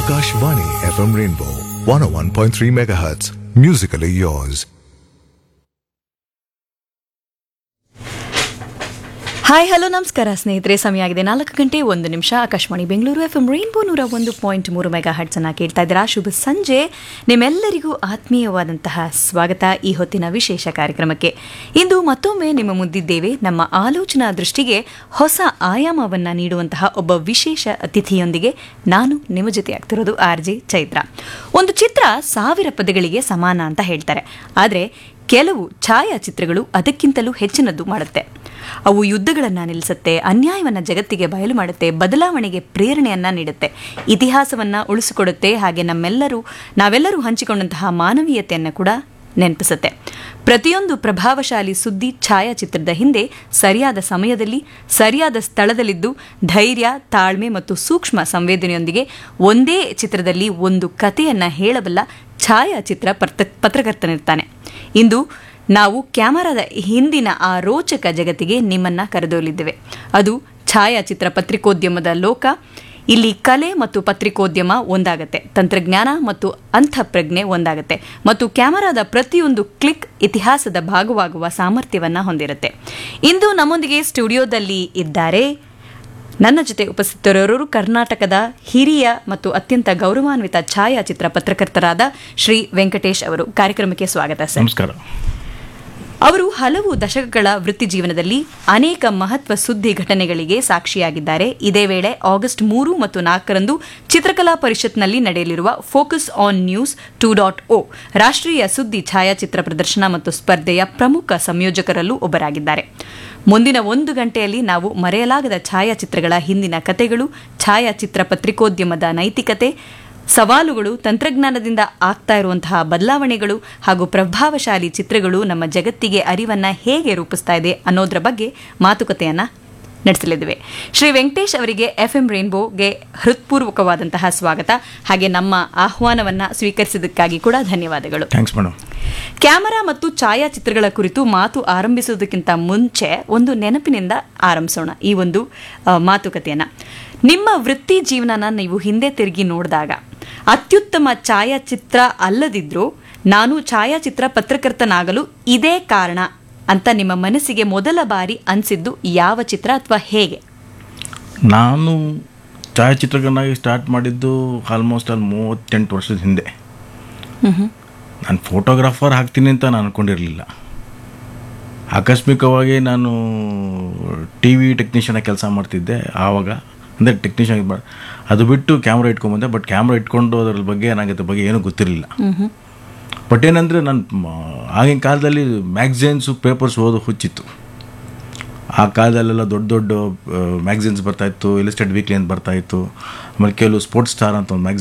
Akashvani FM Rainbow 101.3 MHz. Musically yours. Hi hello ನಮಸ್ಕಾರ ಸ್ನೇಹಿತರೆ ಸಮಯ ಆಗಿದೆ ನಾಲ್ಕು ಗಂಟೆ ಒಂದು ನಿಮಿಷ Akashvani Bengaluru F M rainbow ನೂರ ಒಂದು ಪಾಯಿಂಟ್ ಮೂರು ಮೆಗಾ ಹರ್ಟ್ಸನ್ನು ಕೇಳ್ತಾ ಇದ್ದೀರಾ ಶುಭ ಸಂಜೆ ನಿಮ್ಮೆಲ್ಲರಿಗೂ ಆತ್ಮೀಯವಾದಂತಹ ಸ್ವಾಗತ ಈ ಹೊತ್ತಿನ ವಿಶೇಷ ಕಾರ್ಯಕ್ರಮಕ್ಕೆ ಇಂದು ಮತ್ತೊಮ್ಮೆ ನಿಮ್ಮ ಮುಂದಿದ್ದೇವೆ ನಮ್ಮ ಆಲೋಚನಾ ದೃಷ್ಟಿಗೆ ಹೊಸ ಆಯಾಮವನ್ನು ನೀಡುವಂತಹ ಒಬ್ಬ ವಿಶೇಷ ಅತಿಥಿಯೊಂದಿಗೆ ನಾನು ನಿಮ್ಮ ಜೊತೆ ಆಗ್ತಿರೋದು ಆರ್ ಜೆ ಚೈತ್ರ ಒಂದು ಚಿತ್ರ ಸಾವಿರ ಪದಗಳಿಗೆ ಸಮಾನ ಅಂತ ಹೇಳ್ತಾರೆ ಆದರೆ ಕೆಲವು ಛಾಯಾಚಿತ್ರಗಳು ಅದಕ್ಕಿಂತಲೂ ಹೆಚ್ಚಿನದ್ದು ಮಾಡುತ್ತೆ ಅವು ಯುದ್ಧಗಳನ್ನು ನಿಲ್ಲಿಸುತ್ತೆ ಅನ್ಯಾಯವನ್ನು ಜಗತ್ತಿಗೆ ಬಯಲು ಮಾಡುತ್ತೆ ಬದಲಾವಣೆಗೆ ಪ್ರೇರಣೆಯನ್ನ ನೀಡುತ್ತೆ ಇತಿಹಾಸವನ್ನ ಉಳಿಸಿಕೊಡುತ್ತೆ ಹಾಗೆ ನಮ್ಮೆಲ್ಲರೂ ನಾವೆಲ್ಲರೂ ಹಂಚಿಕೊಂಡಂತಹ ಮಾನವೀಯತೆಯನ್ನು ಕೂಡ ನೆನಪಿಸುತ್ತೆ ಪ್ರತಿಯೊಂದು ಪ್ರಭಾವಶಾಲಿ ಸುದ್ದಿ ಛಾಯಾಚಿತ್ರದ ಹಿಂದೆ ಸರಿಯಾದ ಸಮಯದಲ್ಲಿ ಸರಿಯಾದ ಸ್ಥಳದಲ್ಲಿದ್ದು ಧೈರ್ಯ ತಾಳ್ಮೆ ಮತ್ತು ಸೂಕ್ಷ್ಮ ಸಂವೇದನೆಯೊಂದಿಗೆ ಒಂದೇ ಚಿತ್ರದಲ್ಲಿ ಒಂದು ಕಥೆಯನ್ನ ಹೇಳಬಲ್ಲ ಛಾಯಾಚಿತ್ರ ಪತ್ರ ಪತ್ರಕರ್ತನಿರ್ತಾನೆ ಇಂದು ನಾವು ಕ್ಯಾಮರಾದ ಹಿಂದಿನ ಆ ರೋಚಕ ಜಗತ್ತಿಗೆ ನಿಮ್ಮನ್ನ ಕರೆದೊಯ್ಯಲಿದ್ದೇವೆ ಅದು ಛಾಯಾಚಿತ್ರ ಪತ್ರಿಕೋದ್ಯಮದ ಲೋಕ ಇಲ್ಲಿ ಕಲೆ ಮತ್ತು ಪತ್ರಿಕೋದ್ಯಮ ಒಂದಾಗತ್ತೆ ತಂತ್ರಜ್ಞಾನ ಮತ್ತು ಅಂತಃಪ್ರಜ್ಞೆ ಒಂದಾಗತ್ತೆ ಮತ್ತು ಕ್ಯಾಮರಾದ ಪ್ರತಿಯೊಂದು ಕ್ಲಿಕ್ ಇತಿಹಾಸದ ಭಾಗವಾಗುವ ಸಾಮರ್ಥ್ಯವನ್ನ ಹೊಂದಿರುತ್ತೆ ಇಂದು ನಮ್ಮೊಂದಿಗೆ ಸ್ಟುಡಿಯೋದಲ್ಲಿ ಇದ್ದಾರೆ ನನ್ನ ಜೊತೆ ಉಪಸ್ಥಿತರಿರೋರು ಕರ್ನಾಟಕದ ಹಿರಿಯ ಮತ್ತು ಅತ್ಯಂತ ಗೌರವಾನ್ವಿತ ಛಾಯಾಚಿತ್ರ ಪತ್ರಕರ್ತರಾದ ಶ್ರೀ ವೆಂಕಟೇಶ್ ಅವರು ಕಾರ್ಯಕ್ರಮಕ್ಕೆ ಸ್ವಾಗತ ಸರ್ ನಮಸ್ಕಾರ ಅವರು ಹಲವು ದಶಕಗಳ ವೃತ್ತಿ ಜೀವನದಲ್ಲಿ ಅನೇಕ ಮಹತ್ವ ಸುದ್ದಿ ಘಟನೆಗಳಿಗೆ ಸಾಕ್ಷಿಯಾಗಿದ್ದಾರೆ ಇದೇ ವೇಳೆ ಆಗಸ್ಟ್ ಮೂರು ಮತ್ತು ನಾಲ್ಕರಂದು ಚಿತ್ರಕಲಾ ಪರಿಷತ್ನಲ್ಲಿ ನಡೆಯಲಿರುವ focus on news two dot O ರಾಷ್ಟ್ರೀಯ ಸುದ್ದಿ ಛಾಯಾಚಿತ್ರ ಪ್ರದರ್ಶನ ಮತ್ತು ಸ್ಪರ್ಧೆಯ ಪ್ರಮುಖ ಸಂಯೋಜಕರಲ್ಲೂ ಒಬ್ಬರಾಗಿದ್ದಾರೆ ಮುಂದಿನ ಒಂದು ಗಂಟೆಯಲ್ಲಿ ನಾವು ಮರೆಯಲಾಗದ ಛಾಯಾಚಿತ್ರಗಳ ಹಿಂದಿನ ಕತೆಗಳು ಛಾಯಾಚಿತ್ರ ಪತ್ರಿಕೋದ್ಯಮದ ನೈತಿಕತೆ ಸವಾಲುಗಳು ತಂತ್ರಜ್ಞಾನದಿಂದ ಆಗ್ತಾ ಇರುವಂತಹ ಬದಲಾವಣೆಗಳು ಹಾಗೂ ಪ್ರಭಾವಶಾಲಿ ಚಿತ್ರಗಳು ನಮ್ಮ ಜಗತ್ತಿಗೆ ಅರಿವನ್ನ ಹೇಗೆ ರೂಪಿಸ್ತಾ ಇದೆ ಅನ್ನೋದ್ರ ಬಗ್ಗೆ ಮಾತುಕತೆಯನ್ನ ನಡೆಸಲಿದ್ದೇವೆ ಶ್ರೀ ವೆಂಕಟೇಶ್ ಅವರಿಗೆ ಎಫ್ಎಂ ರೈನ್ಬೋಗೆ ಹೃತ್ಪೂರ್ವಕವಾದಂತಹ ಸ್ವಾಗತ ಹಾಗೆ ನಮ್ಮ ಆಹ್ವಾನವನ್ನ ಸ್ವೀಕರಿಸಿದ್ದಕ್ಕಾಗಿ ಕೂಡ ಧನ್ಯವಾದಗಳು ಥ್ಯಾಂಕ್ಸ್ ಮೇಡಮ್ ಕ್ಯಾಮರಾ ಮತ್ತು ಛಾಯಾಚಿತ್ರಗಳ ಕುರಿತು ಮಾತು ಆರಂಭಿಸುವುದಕ್ಕಿಂತ ಮುಂಚೆ ಒಂದು ನೆನಪಿನಿಂದ ಆರಂಭಿಸೋಣ ಈ ಒಂದು ಆ, ಮಾತುಕತೆಯನ್ನ ನಿಮ್ಮ ವೃತ್ತಿ ಜೀವನನ ನೀವು ಹಿಂದೆ ತಿರುಗಿ ನೋಡಿದಾಗ ಅತ್ಯುತ್ತಮ ಛಾಯಾಚಿತ್ರ ಅಲ್ಲದಿದ್ರೂ ನಾನು ಛಾಯಾಚಿತ್ರ ಪತ್ರಕರ್ತನಾಗಲು ಇದೇ ಕಾರಣ ಅಂತ ನಿಮ್ಮ ಮನಸ್ಸಿಗೆ ಮೊದಲ ಬಾರಿ ಅನ್ಸಿದ್ದು ಯಾವ ಚಿತ್ರ ಅಥವಾ ಹೇಗೆ ನಾನು ಛಾಯಾಚಿತ್ರಗಳನ್ನಾಗಿ ಸ್ಟಾರ್ಟ್ ಮಾಡಿದ್ದು ಆಲ್ಮೋಸ್ಟ್ ಅಲ್ಲಿ ಮೂವತ್ತೆಂಟು ವರ್ಷದ ಹಿಂದೆ ನಾನು ಫೋಟೋಗ್ರಾಫರ್ ಆಗ್ತೀನಿ ಅಂತ ನಾನು ಅಂದ್ಕೊಂಡಿರಲಿಲ್ಲ ಆಕಸ್ಮಿಕವಾಗಿ ನಾನು ಟಿ ವಿ ಟೆಕ್ನಿಷಿಯನ್ ಕೆಲಸ ಮಾಡ್ತಿದ್ದೆ ಆವಾಗ ಅಂದರೆ ಟೆಕ್ನಿಷಿಯನ್ ಮಾಡಿ ಅದು ಬಿಟ್ಟು ಕ್ಯಾಮ್ರಾ ಇಟ್ಕೊಂಬಂದೆ ಬಟ್ ಕ್ಯಾಮ್ರಾ ಇಟ್ಕೊಂಡು ಅದ್ರ ಬಗ್ಗೆ ನನಗೆ ಅದ್ರ ಬಗ್ಗೆ ಏನೂ ಗೊತ್ತಿರಲಿಲ್ಲ ಬಟ್ ಏನಂದರೆ ನಾನು ಮ- ಆಗಿನ ಕಾಲದಲ್ಲಿ ಮ್ಯಾಗ್ಝಿನ್ಸು ಪೇಪರ್ಸ್ ಓದೋ ಹುಚ್ಚಿತ್ತು ಆ ಕಾಲದಲ್ಲೆಲ್ಲ ದೊಡ್ಡ ದೊಡ್ಡ ಮ್ಯಾಗ್ಝಿನ್ಸ್ ಬರ್ತಾಯಿತ್ತು ಇಲಿಸ್ಟೆಡ್ ವೀಕ್ಲಿ ಅಂತ ಬರ್ತಾಯಿತ್ತು ಆಮೇಲೆ ಕೆಲವು ಸ್ಪೋರ್ಟ್ಸ್ ಸ್ಟಾರ್ ಅಂತ ಒಂದು ಮ್ಯಾಗ್ಝಿನ್